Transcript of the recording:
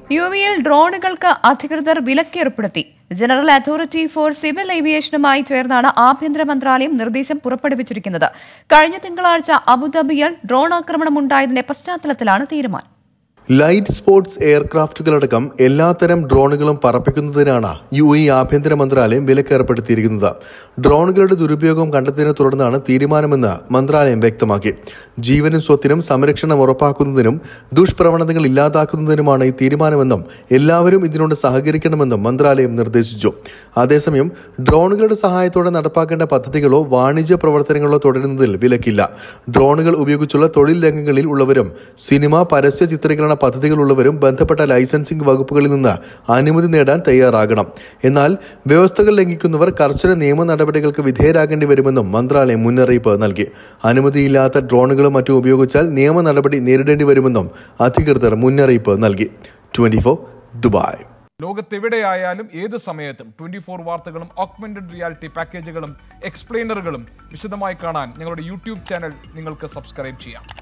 U വിയിൽ ഡ്രോണുകൾക്ക് അധികൃതർ വിലക്കേർപ്പെടുത്തി ജനറൽ അതോറിറ്റി ഫോർ സിവിൽ ഏവിയേഷനുമായി ചേർന്നാണ് ആഭ്യന്തര മന്ത്രാലയം നിർദ്ദേശം പുറപ്പെടുവിച്ചിരിക്കുന്നത് കഴിഞ്ഞ തിങ്കളാഴ്ച അബുദാബിയിൽ ഡ്രോൺ ആക്രമണം ഉണ്ടായതിന്റെ പശ്ചാത്തലത്തിലാണ് തീരുമാനം ലൈറ്റ് സ്പോർട്സ് എയർക്രാഫ്റ്റുകളടക്കം എല്ലാത്തരം ഡ്രോണുകളും പറപ്പിക്കുന്നതിനാണ് യു എ ആഭ്യന്തര മന്ത്രാലയം വിലക്കേർപ്പെടുത്തിയിരിക്കുന്നത് ഡ്രോണുകളുടെ ദുരുപയോഗം കണ്ടെത്തിയതിനെ തുടർന്നാണ് തീരുമാനമെന്ന് മന്ത്രാലയം വ്യക്തമാക്കി ജീവനും സ്വത്തിനും സംരക്ഷണം ഉറപ്പാക്കുന്നതിനും ദുഷ്പ്രവണതകൾ ഇല്ലാതാക്കുന്നതിനുമാണ് ഈ തീരുമാനമെന്നും എല്ലാവരും ഇതിനോട് സഹകരിക്കണമെന്നും മന്ത്രാലയം നിർദ്ദേശിച്ചു അതേസമയം ഡ്രോണുകളുടെ സഹായത്തോടെ നടപ്പാക്കേണ്ട പദ്ധതികളോ വാണിജ്യ പ്രവർത്തനങ്ങളോ തുടരുന്നതിൽ വിലക്കില്ല ഡ്രോണുകൾ ഉപയോഗിച്ചുള്ള തൊഴിൽ രംഗങ്ങളിൽ ഉള്ളവരും സിനിമ പരസ്യ ചിത്രീകരണ പദ്ധതികളുള്ളവരും ബന്ധപ്പെട്ട ലൈസൻസിംഗ് വകുപ്പുകളിൽ നിന്ന് അനുമതി നേടാൻ തയ്യാറാകണം എന്നാൽ വ്യവസ്ഥകൾ ലംഘിക്കുന്നവർ കർശന നിയമ നടപടികൾക്ക് വിധേയരാകേണ്ടി വരുമെന്നും മന്ത്രാലയം മുന്നറിയിപ്പ് നൽകി അനുമതിയില്ലാത്ത ഡ്രോണുകളും മറ്റും ഉപയോഗിച്ചാൽ നിയമ നടപടി നേരിടേണ്ടി വരുമെന്നും അധികൃതർ മുന്നറിയിപ്പ് നൽകി ട്വന്റി ദുബായ് ലോകത്തെവിടെയായാലും ഏത് സമയത്തും ട്വന്റി ഫോർ വാർത്തകളും ഓഗ്മെന്റഡ് റിയാലിറ്റി പാക്കേജുകളും എക്സ്പ്ലെയിനറുകളും വിശദമായി കാണാൻ ഞങ്ങളുടെ യൂട്യൂബ് ചാനൽ നിങ്ങൾക്ക് സബ്സ്ക്രൈബ് ചെയ്യാം